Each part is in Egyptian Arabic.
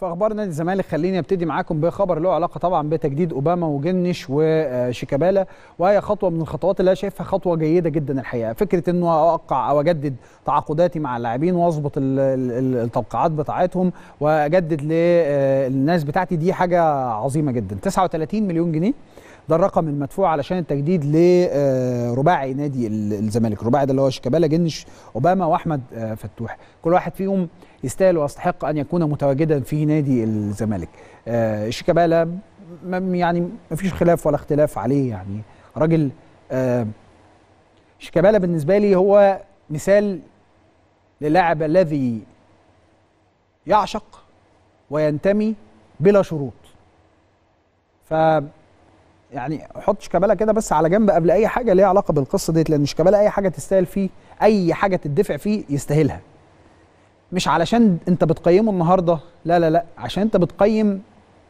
في اخبار نادي الزمالك خليني ابتدي معاكم بخبر له علاقه طبعا بتجديد اوباما وجنش وشيكابالا وهي خطوه من الخطوات اللي انا شايفها خطوه جيده جدا الحقيقه فكره انه اوقع او اجدد تعاقداتي مع اللاعبين واظبط ال- ال- التوقعات بتاعتهم واجدد للناس بتاعتي دي حاجه عظيمه جدا 39 مليون جنيه ده الرقم المدفوع علشان التجديد لرباعي نادي ال- الزمالك الرباعي ده اللي هو شيكابالا جنش اوباما واحمد آه، فتوح كل واحد فيهم يستاهل ويستحق ان يكون متواجدا في نادي الزمالك آه، شيكابالا م- يعني ما فيش خلاف ولا اختلاف عليه يعني راجل آه، شيكابالا بالنسبه لي هو مثال للاعب الذي يعشق وينتمي بلا شروط ف يعني حط شيكابالا كده بس على جنب قبل اي حاجه ليها علاقه بالقصه ديت لان شيكابالا اي حاجه تستاهل فيه اي حاجه تدفع فيه يستاهلها مش علشان انت بتقيمه النهارده لا لا لا عشان انت بتقيم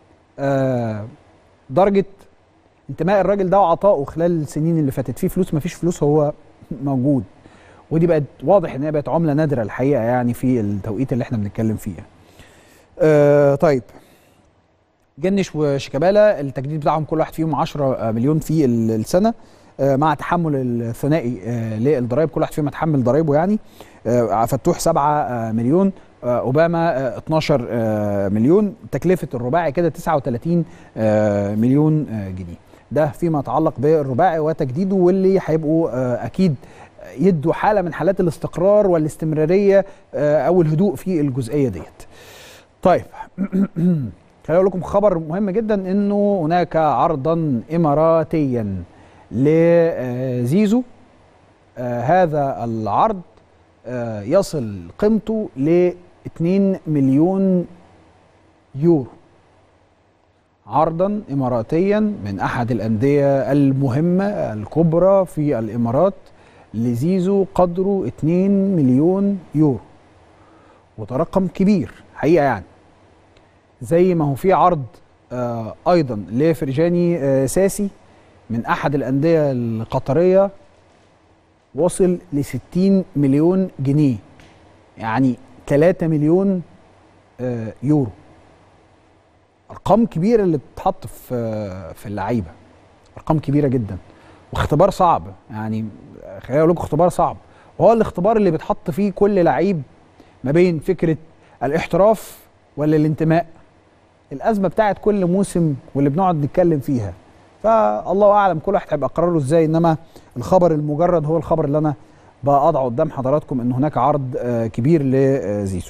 آه درجه انتماء الراجل ده وعطائه خلال السنين اللي فاتت في فلوس ما فيش فلوس هو موجود ودي بقت واضح ان هي بقت عمله نادره الحقيقه يعني في التوقيت اللي احنا بنتكلم فيه آه طيب جنش وشيكابالا التجديد بتاعهم كل واحد فيهم 10 مليون في ال- السنه آه، مع تحمل الثنائي آه، للضرائب كل واحد فيهم هتحمل ضرايبه يعني آه، فتوح 7 مليون آه، اوباما آه، 12 آه، مليون تكلفه الرباعي كده 39 آه، مليون آه، جنيه ده فيما يتعلق بالرباعي وتجديده واللي هيبقوا آه، اكيد يدوا حاله من حالات الاستقرار والاستمراريه آه، او الهدوء في الجزئيه ديت طيب خليني اقول لكم خبر مهم جدا انه هناك عرضا اماراتيا لزيزو آه، هذا العرض آه، يصل قيمته ل 2 مليون يورو عرضا اماراتيا من احد الانديه المهمه الكبرى في الامارات لزيزو قدره 2 مليون يورو وده رقم كبير حقيقه يعني زي ما هو في عرض آه ايضا لفرجاني آه ساسي من احد الانديه القطريه وصل ل 60 مليون جنيه يعني 3 مليون آه يورو ارقام كبيره اللي بتتحط في آه في اللعيبه ارقام كبيره جدا واختبار صعب يعني خليني اقول لكم اختبار صعب وهو الاختبار اللي بيتحط فيه كل لعيب ما بين فكره الاحتراف ولا الانتماء الازمه بتاعت كل موسم واللي بنقعد نتكلم فيها فالله اعلم كل واحد هيبقى قراره ازاي انما الخبر المجرد هو الخبر اللي انا بقى اضعه قدام حضراتكم ان هناك عرض آه، كبير لزيزو